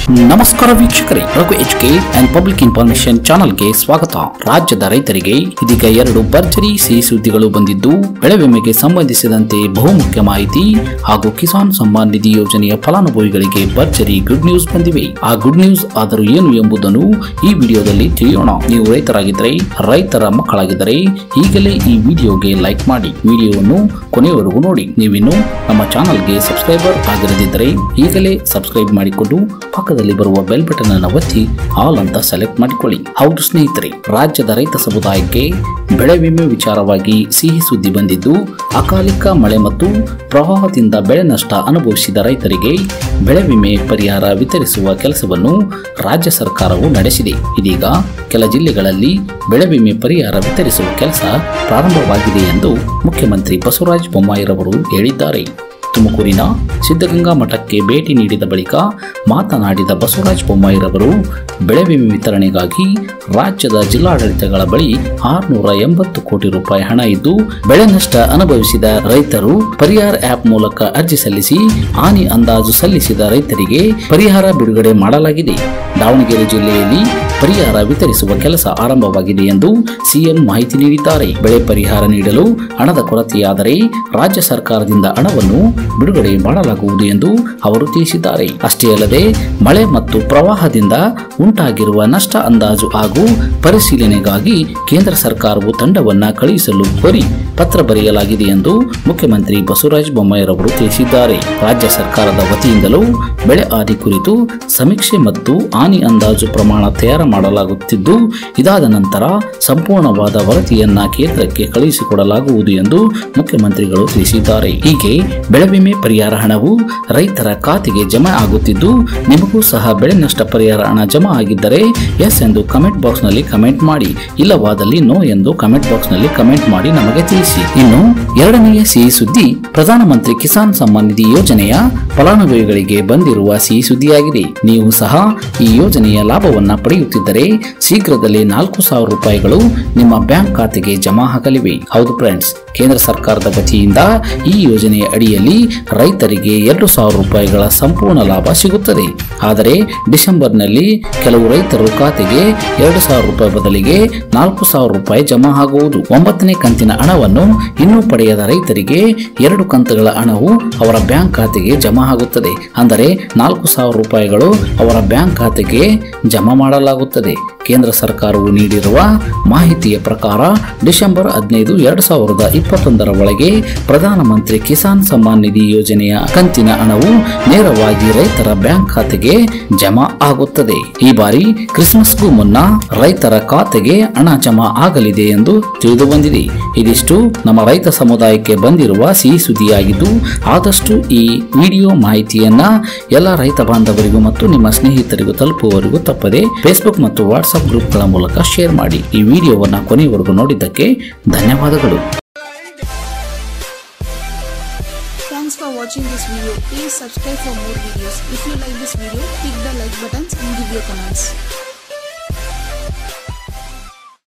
ನಮಸ್ಕಾರ ವೀಕ್ಷಕರೇ Raghu H K and public information ಚಾನಲ್ಗೆ ಸ್ವಾಗತ ರಾಜ್ಯದ ರೈತರಿಗೆ ಇದೀಗ ಎರಡು ಭರ್ಜರಿ ಸಿಹಿ ಸುದ್ದಿಗಳು ಬಂದಿದ್ದು ಬೆಳೆ ವಿಮೆಗೆ ಸಂಬಂಧಿಸಿದಂತೆ ಬಹುಮುಖ್ಯ ಮಾಹಿತಿ ಹಾಗೂ ಕಿಸಾನ್ ಸಮ್ಮಾನ್ ನಿಧಿ ಯೋಜನೆಯ ಫಲಾನುಭವಿಗಳಿಗೆ ಭರ್ಜರಿ ಗುಡ್ ನ್ಯೂಸ್ ಬಂದಿವೆ ಆ ಗುಡ್ ನ್ಯೂಸ್ ಆದರೂ ಏನು ಎಂಬುದನ್ನು ಈ ವಿಡಿಯೋದಲ್ಲಿ ತಿಳಿಯೋಣ ನೀವು ರೈತರಾಗಿದ್ದರೆ ರೈತರ ಮಕ್ಕಳಾಗಿದ್ದರೆ ಈಗಲೇ ಈ ವಿಡಿಯೋಗೆ ಲೈಕ್ ಮಾಡಿ ವಿಡಿಯೋವನ್ನು ಕೊನೆಯವರೆಗೂ ನೋಡಿ ನೀವಿನ್ನು ನಮ್ಮ ಚಾನಲ್ಗೆ ಸಬ್ಸ್ಕ್ರೈಬರ್ ಆಗಿರದಿದ್ದರೆ ಈಗಲೇ ಸಬ್ಸ್ಕ್ರೈಬ್ ಮಾಡಿಕೊಂಡು ಪಕ್ಕದಲ್ಲಿ ಬರುವ ಬೆಲ್ ಬಟನ್ ಅನ್ನು ಒತ್ತಿ ಆಲ್ ಅಂತ ಸೆಲೆಕ್ಟ್ ಮಾಡಿಕೊಳ್ಳಿ ಹೌದು ಸ್ನೇಹಿತರೆ ರಾಜ್ಯದ ರೈತ ಸಮುದಾಯಕ್ಕೆ ಬೆಳೆ ವಿಮೆ ವಿಚಾರವಾಗಿ ಸಿಹಿ ಸುದ್ದಿ ಬಂದಿದ್ದು ಅಕಾಲಿಕ ಮಳೆ ಮತ್ತು ಪ್ರವಾಹದಿಂದ ಬೆಳೆ ನಷ್ಟ ಅನುಭವಿಸಿದ ರೈತರಿಗೆ ಬೆಳೆ ವಿಮೆ ಪರಿಹಾರ ವಿತರಿಸುವ ಕೆಲಸವನ್ನು ರಾಜ್ಯ ಸರ್ಕಾರವು ನಡೆಸಿದೆ ಇದೀಗ ಕೆಲ ಜಿಲ್ಲೆಗಳಲ್ಲಿ ಬೆಳೆ ವಿಮೆ ಪರಿಹಾರ ವಿತರಿಸುವ ಕೆಲಸ ಪ್ರಾರಂಭವಾಗಿದೆ ಎಂದು ಮುಖ್ಯಮಂತ್ರಿ ಬಸವರಾಜ ಬೊಮ್ಮಾಯಿರವರು ಹೇಳಿದ್ದಾರೆ ತುಮಕೂರಿನ ಸಿದ್ಧಗಂಗಾ ಮಠಕ್ಕೆ ಭೇಟಿ ನೀಡಿದ ಬಳಿಕ ಮಾತನಾಡಿದ ಬಸವರಾಜ ಬೊಮ್ಮಾಯಿರವರು ಬೆಳೆ ವಿಮೆ ವಿತರಣೆಗಾಗಿ ರಾಜ್ಯದ ಜಿಲ್ಲಾಡಳಿತಗಳ ಬಳಿ ಆರುನೂರ ಎಂಬತ್ತು ಕೋಟಿ ರೂಪಾಯಿ ಹಣ ಇದ್ದು ಬೆಳೆ ನಷ್ಟ ಅನುಭವಿಸಿದ ರೈತರು ಪರಿಹಾರ ಆಪ್ ಮೂಲಕ ಅರ್ಜಿ ಸಲ್ಲಿಸಿ ಹಾನಿ ಅಂದಾಜು ಸಲ್ಲಿಸಿದ ರೈತರಿಗೆ ಪರಿಹಾರ ಬಿಡುಗಡೆ ಮಾಡಲಾಗಿದೆ ದಾವಣಗೆರೆ ಜಿಲ್ಲೆಯಲ್ಲಿ ಪರಿಹಾರ ವಿತರಿಸುವ ಕೆಲಸ ಆರಂಭವಾಗಿದೆ ಎಂದು ಸಿಎಂ ಮಾಹಿತಿ ನೀಡಿದ್ದಾರೆ ಬೆಳೆ ಪರಿಹಾರ ನೀಡಲು ಹಣದ ಕೊರತೆಯಾದರೆ ರಾಜ್ಯ ಸರ್ಕಾರದಿಂದ ಹಣವನ್ನು ಬಿಡುಗಡೆ ಮಾಡಲಾಗುವುದು ಎಂದು ಅವರು ತಿಳಿಸಿದ್ದಾರೆ ಅಷ್ಟೇ ಅಲ್ಲದೆ ಮಳೆ ಮತ್ತು ಪ್ರವಾಹದಿಂದ ಉಂಟಾಗಿರುವ ನಷ್ಟ ಅಂದಾಜು ಹಾಗೂ ಪರಿಶೀಲನೆಗಾಗಿ ಕೇಂದ್ರ ಸರ್ಕಾರವು ತಂಡವನ್ನ ಕಳುಹಿಸಲು ಕೋರಿ ಪತ್ರ ಬರೆಯಲಾಗಿದೆ ಎಂದು ಮುಖ್ಯಮಂತ್ರಿ ಬಸವರಾಜ ಬೊಮ್ಮಾಯಿರವರು ತಿಳಿಸಿದ್ದಾರೆ ರಾಜ್ಯ ಸರ್ಕಾರದ ವತಿಯಿಂದಲೂ ಬೆಳೆ ಹಾನಿ ಕುರಿತು ಸಮೀಕ್ಷೆ ಮತ್ತು ಹಾನಿ ಅಂದಾಜು ಪ್ರಮಾಣ ತಯಾರು ಮಾಡಲಾಗುತ್ತಿದ್ದು ಇದಾದ ನಂತರ ಸಂಪೂರ್ಣವಾದ ವರದಿಯನ್ನ ಕೇಂದ್ರಕ್ಕೆ ಕಳುಹಿಸಿಕೊಡಲಾಗುವುದು ಎಂದು ಮುಖ್ಯಮಂತ್ರಿಗಳು ತಿಳಿಸಿದ್ದಾರೆ ಹೀಗೆ ಬೆಳೆ ವಿಮೆ ಪರಿಹಾರ ಹಣವು ರೈತರ ಖಾತೆಗೆ ಜಮಾ ಆಗುತ್ತಿದ್ದು ನಿಮಗೂ ಸಹ ಬೆಳೆ ನಷ್ಟ ಪರಿಹಾರ ಹಣ ಜಮಾ ಆಗಿದ್ದರೆ ಎಸ್ ಎಂದು ಕಮೆಂಟ್ ಬಾಕ್ಸ್ ನಲ್ಲಿ ಕಮೆಂಟ್ ಮಾಡಿ ಇಲ್ಲವಾದಲ್ಲಿ ನೋ ಎಂದು ಕಮೆಂಟ್ ಬಾಕ್ಸ್ ನಲ್ಲಿ ಕಮೆಂಟ್ ಮಾಡಿ ನಮಗೆ ತಿಳಿಸಿ ಇನ್ನು ಎರಡನೆಯ ಸಿಹಿ ಸುದ್ದಿ ಪ್ರಧಾನಮಂತ್ರಿ ಕಿಸಾನ್ ಸಮ್ಮಾನ್ ನಿಧಿ ಯೋಜನೆಯ ಫಲಾನುಭವಿಗಳಿಗೆ ಬಂದಿರುವ ಸಿಹಿ ಸುದ್ದಿಯಾಗಿದೆ ನೀವು ಸಹ ಈ ಯೋಜನೆಯ ಲಾಭವನ್ನ ಪಡೆಯುತ್ತಿದ್ದರೆ ಶೀಘ್ರದಲ್ಲೇ ನಾಲ್ಕು ಸಾವಿರ ರೂಪಾಯಿಗಳು ನಿಮ್ಮ ಬ್ಯಾಂಕ್ ಖಾತೆಗೆ ಜಮಾ ಆಗಲಿವೆ ಹೌದು ಫ್ರೆಂಡ್ಸ್ ಕೇಂದ್ರ ಸರ್ಕಾರದ ವತಿಯಿಂದ ಈ ಯೋಜನೆಯ ಅಡಿಯಲ್ಲಿ ರೈತರಿಗೆ ಎರಡು ಸಾವಿರ ರೂಪಾಯಿಗಳ ಸಂಪೂರ್ಣ ಲಾಭ ಸಿಗುತ್ತದೆ ಆದರೆ ಡಿಸೆಂಬರ್ನಲ್ಲಿ ಕೆಲವು ರೈತರು ಖಾತೆಗೆ ಎರಡು ಸಾವಿರ ರೂಪಾಯಿ ಬದಲಿಗೆ ನಾಲ್ಕು ಸಾವಿರ ರೂಪಾಯಿ ಜಮಾ ಆಗುವುದು ಒಂಬತ್ತನೇ ಕಂತಿನ ಹಣವನ್ನು ಇನ್ನೂ ಪಡೆಯದ ರೈತರಿಗೆ ಎರಡು ಕಂತುಗಳ ಹಣವು ಅವರ ಬ್ಯಾಂಕ್ ಖಾತೆಗೆ ಜಮಾ ಆಗುತ್ತದೆ ಅಂದರೆ ನಾಲ್ಕು ಸಾವಿರ ರೂಪಾಯಿಗಳು ಅವರ ಬ್ಯಾಂಕ್ ಖಾತೆಗೆ ಜಮಾ ಮಾಡಲಾಗುತ್ತದೆ ಕೇಂದ್ರ ಸರ್ಕಾರವು ನೀಡಿರುವ ಮಾಹಿತಿಯ ಪ್ರಕಾರ ಡಿಸೆಂಬರ್ ಹದಿನೈದು ಎರಡು ಸಾವಿರದ ಇಪ್ಪತ್ತೊಂದರ ಒಳಗೆ ಪ್ರಧಾನಮಂತ್ರಿ ಕಿಸಾನ್ ಸಮ್ಮಾನ್ ನಿಧಿ ಯೋಜನೆಯ ಕಂತಿನ ಹಣವು ನೇರವಾಗಿ ರೈತರ ಬ್ಯಾಂಕ್ ಖಾತೆಗೆ ಜಮಾ ಆಗುತ್ತದೆ ಈ ಬಾರಿ ಕ್ರಿಸ್ಮಸ್ಗೂ ಮುನ್ನ ರೈತರ ಖಾತೆಗೆ ಹಣ ಜಮಾ ಆಗಲಿದೆ ಎಂದು ತಿಳಿದು ಬಂದಿದೆ ಇದಿಷ್ಟು ನಮ್ಮ ರೈತ ಸಮುದಾಯಕ್ಕೆ ಬಂದಿರುವ ಸಿಹಿ ಸುದ್ದಿಯಾಗಿದ್ದು ಆದಷ್ಟು ಈ ವಿಡಿಯೋ ಮಾಹಿತಿಯನ್ನ ಎಲ್ಲ ರೈತ ಬಾಂಧವರಿಗೂ ಮತ್ತು ನಿಮ್ಮ ಸ್ನೇಹಿತರಿಗೂ ತಲುಪುವವರೆಗೂ ತಪ್ಪದೆ ಫೇಸ್ಬುಕ್ ಮತ್ತು ವಾಟ್ಸ್ಆಪ್ ಗ್ರೂಪ್ಗಳ ಮೂಲಕ ಶೇರ್ ಮಾಡಿ ಈ ವಿಡಿಯೋವನ್ನು ಕೊನೆಯವರೆಗೂ ನೋಡಿದ್ದಕ್ಕೆ ಧನ್ಯವಾದಗಳು Thanks for watching this video. Please subscribe for more videos. If you like this video, click the like buttons and give your comments.